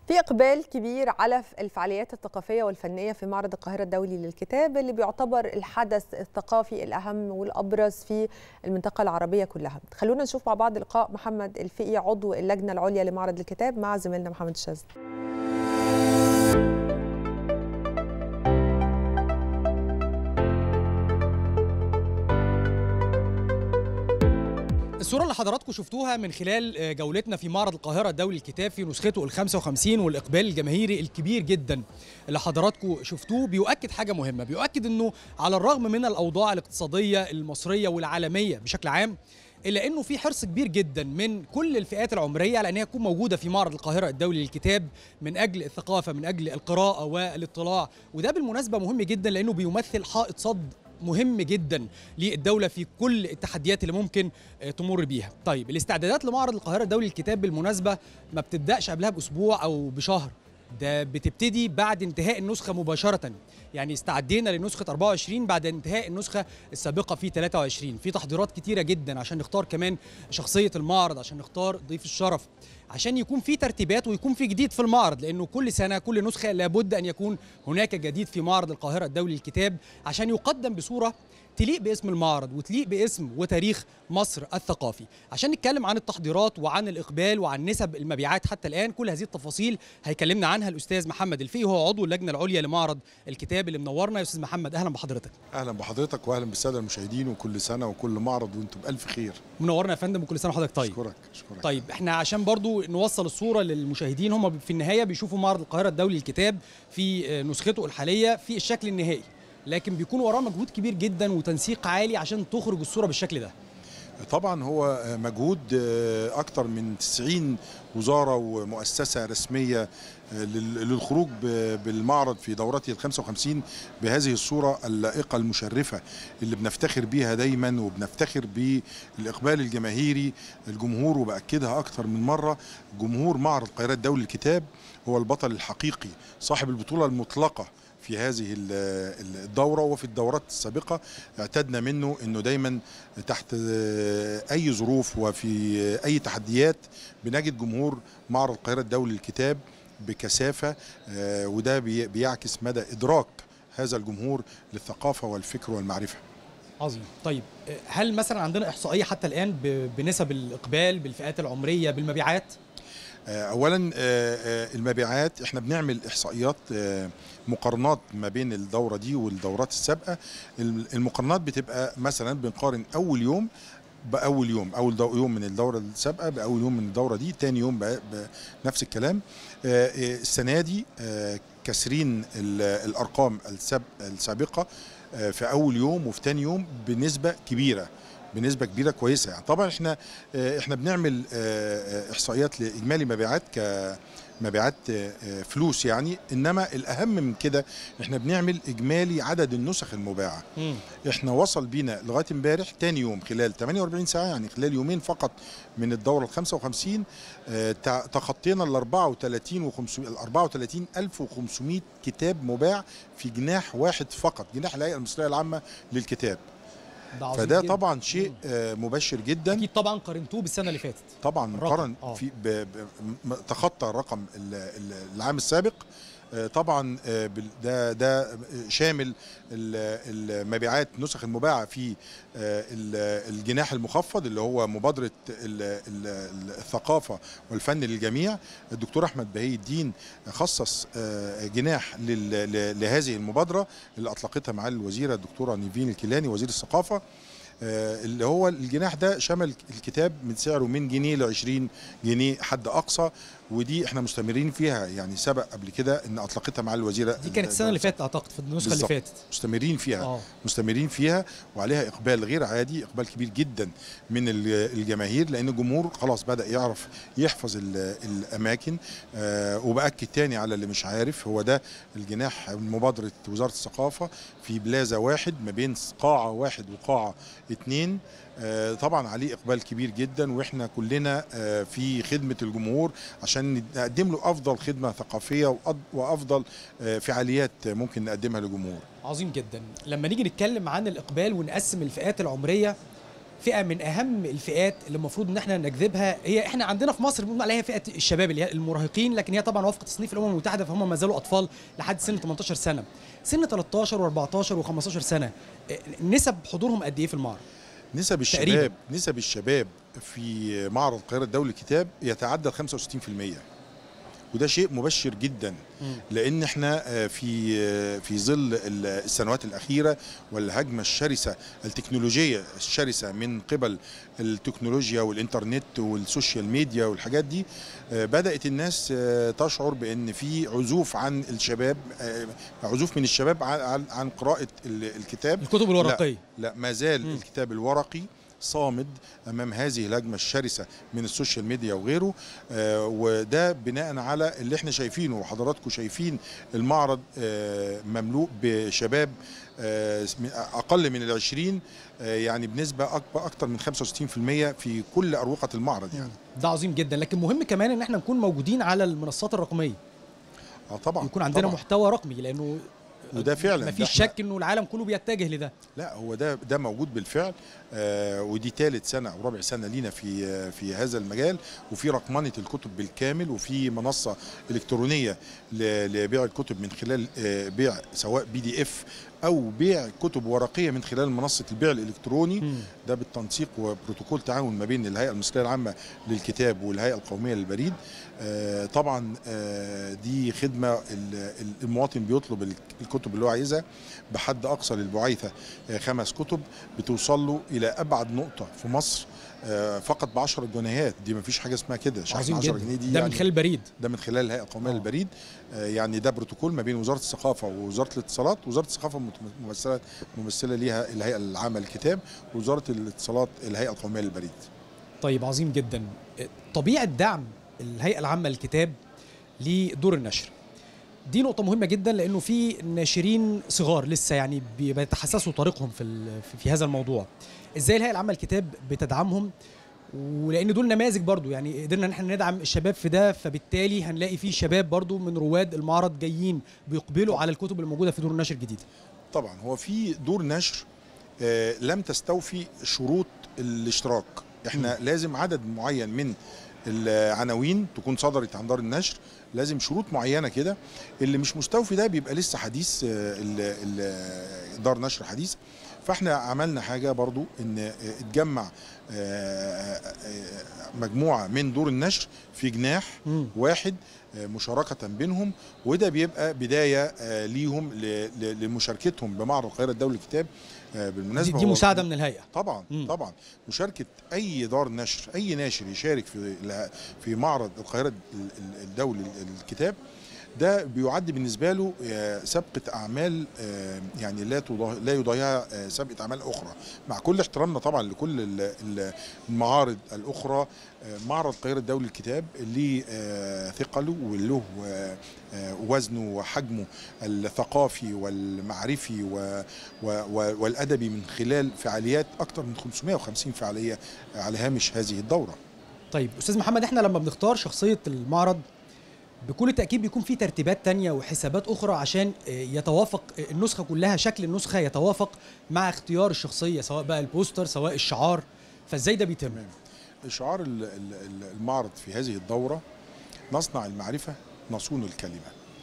في إقبال كبير على الفعاليات الثقافية والفنية في معرض القاهرة الدولي للكتاب اللي بيعتبر الحدث الثقافي الأهم والأبرز في المنطقة العربية كلها خلونا نشوف مع بعض لقاء محمد الفقي عضو اللجنة العليا لمعرض الكتاب مع زميلنا محمد الشاذلي الصورة اللي حضراتكم شفتوها من خلال جولتنا في معرض القاهرة الدولي للكتاب في نسخته ال 55 والإقبال الجماهيري الكبير جدا اللي حضراتكم شفتوه بيؤكد حاجة مهمة بيؤكد أنه على الرغم من الأوضاع الاقتصادية المصرية والعالمية بشكل عام الا انه في حرص كبير جدا من كل الفئات العمريه على انها تكون موجوده في معرض القاهره الدولي للكتاب من اجل الثقافه من اجل القراءه والاطلاع وده بالمناسبه مهم جدا لانه بيمثل حائط صد مهم جدا للدوله في كل التحديات اللي ممكن تمر بيها. طيب الاستعدادات لمعرض القاهره الدولي للكتاب بالمناسبه ما بتبداش قبلها باسبوع او بشهر ده بتبتدي بعد انتهاء النسخه مباشره يعني استعدينا لنسخه 24 بعد انتهاء النسخه السابقه في 23 في تحضيرات كتيره جدا عشان نختار كمان شخصيه المعرض عشان نختار ضيف الشرف عشان يكون في ترتيبات ويكون في جديد في المعرض لانه كل سنه كل نسخه لابد ان يكون هناك جديد في معرض القاهره الدولي للكتاب عشان يقدم بصوره تليق باسم المعرض وتليق باسم وتاريخ مصر الثقافي عشان نتكلم عن التحضيرات وعن الإقبال وعن نسب المبيعات حتى الآن كل هذه التفاصيل هيكلمنا عنها الأستاذ محمد الفقي وهو عضو اللجنة العليا لمعرض الكتاب اللي منورنا يا أستاذ محمد أهلا بحضرتك أهلا بحضرتك وأهلا بالسادة المشاهدين وكل سنة وكل معرض وأنتم بألف خير منورنا يا فندم وكل سنة وحضرتك طيب أشكرك أشكرك طيب احنا عشان برضو نوصل الصورة للمشاهدين هم في النهاية بيشوفوا معرض القاهرة الدولي للكتاب في نسخته الحالية في الشكل النهائي لكن بيكون وراه مجهود كبير جدا وتنسيق عالي عشان تخرج الصوره بالشكل ده طبعا هو مجهود اكتر من 90 وزاره ومؤسسه رسميه للخروج بالمعرض في دورته ال 55 بهذه الصوره اللائقه المشرفه اللي بنفتخر بيها دايما وبنفتخر بالاقبال الجماهيري الجمهور وباكدها اكتر من مره جمهور معرض القاهره الدولي للكتاب هو البطل الحقيقي صاحب البطوله المطلقه في هذه الدورة وفي الدورات السابقة اعتدنا منه أنه دايما تحت أي ظروف وفي أي تحديات بنجد جمهور معرض القاهرة الدولي للكتاب بكثافة وده بيعكس مدى إدراك هذا الجمهور للثقافة والفكر والمعرفة عظيم طيب هل مثلا عندنا إحصائية حتى الآن بنسب الإقبال بالفئات العمرية بالمبيعات؟ اولا المبيعات احنا بنعمل احصائيات مقارنات ما بين الدوره دي والدورات السابقه المقارنات بتبقى مثلا بنقارن اول يوم باول يوم اول يوم من الدوره السابقه باول يوم من الدوره دي تاني يوم بنفس الكلام السنه دي كسرين الارقام السابقه في اول يوم وفي تاني يوم بنسبه كبيره بنسبه كبيره كويسه يعني طبعا احنا احنا بنعمل احصائيات لاجمالي مبيعات كمبيعات فلوس يعني انما الاهم من كده احنا بنعمل اجمالي عدد النسخ المباعه م. احنا وصل بينا لغايه امبارح تاني يوم خلال 48 ساعه يعني خلال يومين فقط من الدوره ال 55 تخطينا ال 34 و500 34500 كتاب مباع في جناح واحد فقط جناح الهيئه المصريه العامه للكتاب فده جداً. طبعا شيء آه مبشر جدا اكيد طبعا قارنتوه بالسنه اللي فاتت طبعا قارن في ب ب تخطى الرقم العام السابق آه طبعا آه ده ده شامل المبيعات نسخ المباعه في الجناح المخفض اللي هو مبادره الثقافه والفن للجميع الدكتور احمد بهي الدين خصص جناح لهذه المبادره اللي اطلقتها معالي الوزيره الدكتوره نيفين الكيلاني وزير الثقافه اللي هو الجناح ده شمل الكتاب من سعره من جنيه ل 20 جنيه حد اقصى ودي احنا مستمرين فيها يعني سبق قبل كده ان اطلقتها مع الوزيره دي كانت السنه اللي فاتت اعتقد في النسخه اللي فاتت مستمرين فيها أوه. مستمرين فيها وعليها اقبال غير عادي اقبال كبير جدا من الجماهير لان الجمهور خلاص بدا يعرف يحفظ الاماكن آه وباكد تاني على اللي مش عارف هو ده الجناح مبادره وزاره الثقافه في بلازا واحد ما بين قاعه واحد وقاعه اتنين آه طبعا عليه اقبال كبير جدا واحنا كلنا آه في خدمه الجمهور عشان نقدم له افضل خدمه ثقافيه وافضل آه فعاليات ممكن نقدمها للجمهور عظيم جدا لما نيجي نتكلم عن الاقبال ونقسم الفئات العمريه فئه من اهم الفئات اللي المفروض ان احنا نجذبها هي احنا عندنا في مصر بنقول عليها فئه الشباب اللي هي المراهقين لكن هي طبعا وفق تصنيف الامم المتحده فهم ما زالوا اطفال لحد سن 18 سنه سن 13 و14 و15 سنه آه، نسب حضورهم قد ايه في المعرض نسب الشباب تقريباً. نسب الشباب في معرض القاهره الدولي للكتاب يتعدى ال 65% وده شيء مبشر جدا لان احنا آه، في آه، في ظل ال- السنوات الاخيره والهجمه الشرسه التكنولوجيه الشرسه من قبل التكنولوجيا والانترنت والسوشيال ميديا والحاجات دي آه، بدات الناس آه، تشعر بان في عزوف عن الشباب آه، عزوف من الشباب عن- عن عن قراءه ال- الكتاب الكتب الورقيه لا ما زال مم. الكتاب الورقي صامد امام هذه الهجمه الشرسه من السوشيال ميديا وغيره آه وده بناء على اللي احنا شايفينه وحضراتكم شايفين المعرض آه مملوء بشباب آه اقل من العشرين آه يعني بنسبه اكبر اكتر من 65% في كل اروقه المعرض يعني ده عظيم جدا لكن مهم كمان ان احنا نكون موجودين على المنصات الرقميه اه طبعا يكون عندنا طبعا. محتوى رقمي لانه وده فعلا ما ده فيش إحنا- شك انه العالم كله بيتجه لده لا هو ده ده موجود بالفعل آه ودي ثالث سنه او رابع سنه لينا في آه في هذا المجال وفي رقمنه الكتب بالكامل وفي منصه الكترونيه ل- لبيع الكتب من خلال آه بيع سواء بي دي اف او بيع كتب ورقيه من خلال منصه البيع الالكتروني مم. ده بالتنسيق وبروتوكول تعاون ما بين الهيئه المصريه العامه للكتاب والهيئه القوميه للبريد آه، طبعا آه، دي خدمه ال- ال- المواطن بيطلب ال- الكتب اللي هو عايزها بحد اقصى للبعيثه آه، خمس كتب بتوصل له الى ابعد نقطه في مصر آه، فقط ب 10 جنيهات دي ما فيش حاجه اسمها كده شحن عظيم 10 جدا جنيه دي ده يعني من خلال البريد ده من خلال الهيئه القوميه آه. للبريد آه، يعني ده بروتوكول ما بين وزاره الثقافه ووزاره الاتصالات وزاره الثقافه مت- ممثله ممثله ليها الهيئه العامه للكتاب ووزاره الاتصالات الهيئه القوميه للبريد طيب عظيم جدا طبيعه دعم الهيئه العامه للكتاب لدور النشر دي نقطة مهمة جدا لأنه في ناشرين صغار لسه يعني بي- بيتحسسوا طريقهم في ال- في- في هذا الموضوع. إزاي الهيئة العامة للكتاب بتدعمهم ولأن دول نماذج برضو يعني قدرنا إن احنا ندعم الشباب في ده فبالتالي هنلاقي في شباب برضو من رواد المعرض جايين بيقبلوا على الكتب الموجودة في دور النشر الجديد. طبعا هو في دور نشر آه، لم تستوفي شروط الاشتراك احنا م. لازم عدد معين من العناوين تكون صدرت عن دار النشر لازم شروط معينه كده اللي مش مستوفي ده بيبقى لسه حديث آه، ال- ال- دار نشر حديث فاحنا عملنا حاجه برضو ان آه، اتجمع آه، آه، مجموعه من دور النشر في جناح مم. واحد آه، مشاركة بينهم وده بيبقى بداية آه، ليهم ل- ل- لمشاركتهم بمعرض القاهرة الدولي للكتاب آه، دي, بالمناسبة دي هو- مساعدة من الهيئة. طبعا مم. طبعا مشاركة أي دار نشر أي ناشر يشارك في في معرض القاهرة ال- ال- الدولي للكتاب ده بيعد بالنسبة له آه، سابقة أعمال آه، يعني لا تضاه- لا يضاهيها آه، سابقة أعمال أخرى مع كل احترامنا طبعا لكل ال- ال- المعارض الأخرى آه، معرض القاهرة الدولي للكتاب ليه آه، ثقله وله آه، آه، وزنه وحجمه الثقافي والمعرفي و- و- و- والأدبي من خلال فعاليات أكثر من 550 فعالية على هامش هذه الدورة طيب استاذ محمد احنا لما بنختار شخصيه المعرض بكل تاكيد بيكون في ترتيبات تانية وحسابات اخرى عشان آه، يتوافق آه، النسخه كلها شكل النسخه يتوافق مع اختيار الشخصيه سواء بقى البوستر سواء الشعار فازاي ده بيتم شعار ال- ال- ال- المعرض في هذه الدورة نصنع المعرفة نصون الكلمة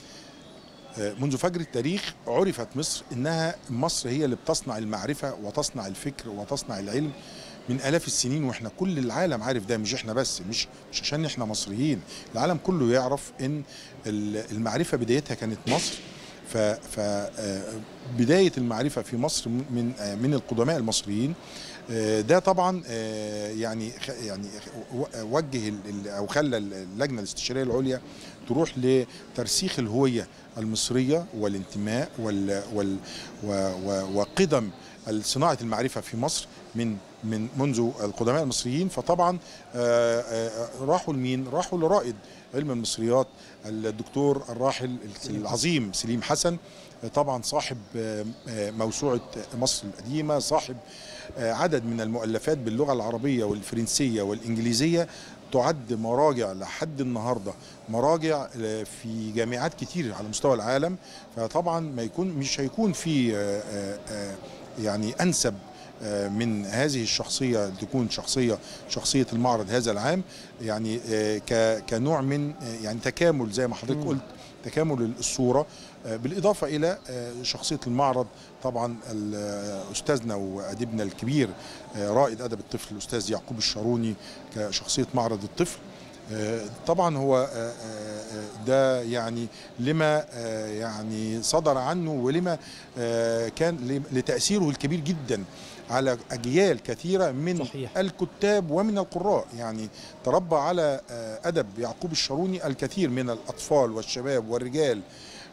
آه، منذ فجر التاريخ عرفت مصر انها مصر هي اللي بتصنع المعرفة وتصنع الفكر وتصنع العلم من الاف السنين واحنا كل العالم عارف ده مش احنا بس مش مش عشان احنا مصريين العالم كله يعرف ان ال- المعرفة بدايتها كانت مصر ف ف آه، بداية المعرفة في مصر من آه، من القدماء المصريين آه، ده طبعا آه، يعني خ- يعني خ- و- وجه ال- ال- او خلى اللجنه الاستشاريه العليا تروح لترسيخ الهويه المصريه والانتماء وال وال و- و- وقدم صناعه المعرفه في مصر من من منذ القدماء المصريين فطبعا آه، آه، راحوا لمين؟ راحوا لرائد علم المصريات الدكتور الراحل العظيم سليم حسن طبعا صاحب آه، آه، موسوعه مصر القديمه صاحب آه، عدد من المؤلفات باللغه العربيه والفرنسيه والانجليزيه تعد مراجع لحد النهارده مراجع آه، في جامعات كتير على مستوى العالم فطبعا ما يكون مش هيكون في آه، آه، آه، يعني انسب آه، من هذه الشخصيه تكون شخصيه شخصيه المعرض هذا العام يعني آه، ك- كنوع من آه، يعني تكامل زي ما حضرتك مم. قلت تكامل الصوره آه، بالاضافه الى آه، شخصيه المعرض طبعا ال- آه، استاذنا واديبنا الكبير آه، رائد ادب الطفل الاستاذ يعقوب الشاروني كشخصيه معرض الطفل آه، طبعا هو آه، آه، ده يعني لما آه، يعني صدر عنه ولما آه، كان ل- لتاثيره الكبير جدا على اجيال كثيره من صحيح. الكتاب ومن القراء يعني تربى على آه، ادب يعقوب الشاروني الكثير من الاطفال والشباب والرجال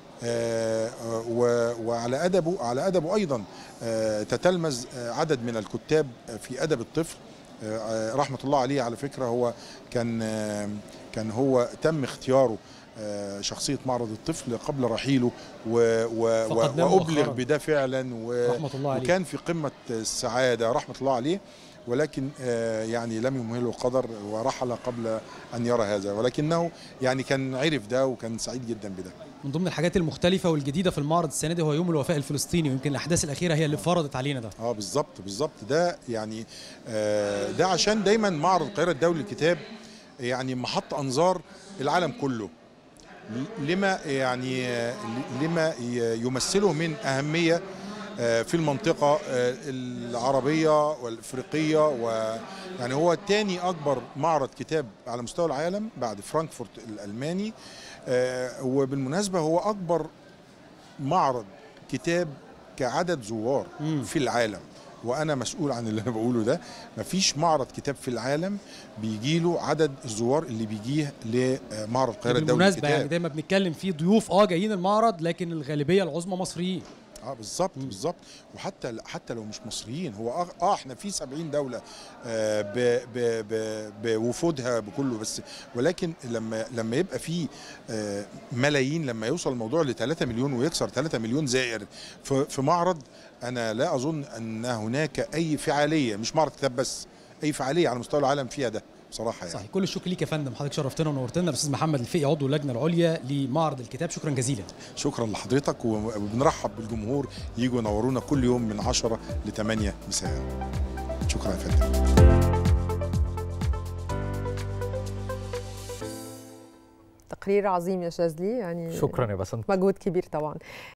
آه، آه، و- وعلى ادبه على ادبه ايضا آه، تتلمذ آه، عدد من الكتاب في ادب الطفل آه، آه، رحمه الله عليه على فكره هو كان آه، كان هو تم اختياره آه، شخصيه معرض الطفل قبل رحيله و و فقدناه و وابلغ مؤخراً. بده فعلا و رحمه الله عليه وكان في قمه السعاده رحمه الله عليه ولكن آه، يعني لم يمهله القدر ورحل قبل ان يرى هذا ولكنه يعني كان عرف ده وكان سعيد جدا بده من ضمن الحاجات المختلفه والجديده في المعرض السنه دي هو يوم الوفاء الفلسطيني ويمكن الاحداث الاخيره هي اللي فرضت علينا ده اه بالظبط بالظبط ده يعني آه، ده عشان دايما معرض القاهره الدولي للكتاب يعني محط انظار العالم كله لما يعني آه، لما ي- يمثله من اهميه آه، في المنطقه آه، العربيه والافريقيه ويعني هو تاني اكبر معرض كتاب على مستوى العالم بعد فرانكفورت الالماني آه، وبالمناسبه هو اكبر معرض كتاب كعدد زوار مم. في العالم وانا مسؤول عن اللي انا بقوله ده مفيش معرض كتاب في العالم بيجي له عدد الزوار اللي بيجيه لمعرض القاهره الدولي بالمناسبه يعني للكتاب دايما بنتكلم في ضيوف اه جايين المعرض لكن الغالبيه العظمى مصريين اه بالظبط مم. بالظبط وحتى حتى لو مش مصريين هو اه, آه احنا في 70 دوله آه ب- ب- ب- بوفودها بكله بس ولكن لما لما يبقى في آه ملايين لما يوصل الموضوع ل 3 مليون ويكسر 3 مليون زائر في, في معرض انا لا اظن ان هناك اي فعاليه مش معرض كتاب بس اي فعاليه على مستوى العالم فيها ده بصراحه يعني صحيح كل الشكر ليك يا فندم حضرتك شرفتنا ونورتنا الاستاذ محمد الفقي عضو اللجنه العليا لمعرض الكتاب شكرا جزيلا شكرا لحضرتك وبنرحب بالجمهور يجوا ينورونا كل يوم من 10 ل 8 مساء شكرا يا فندم تقرير عظيم يا شاذلي يعني شكرا يا بسنت مجهود كبير طبعا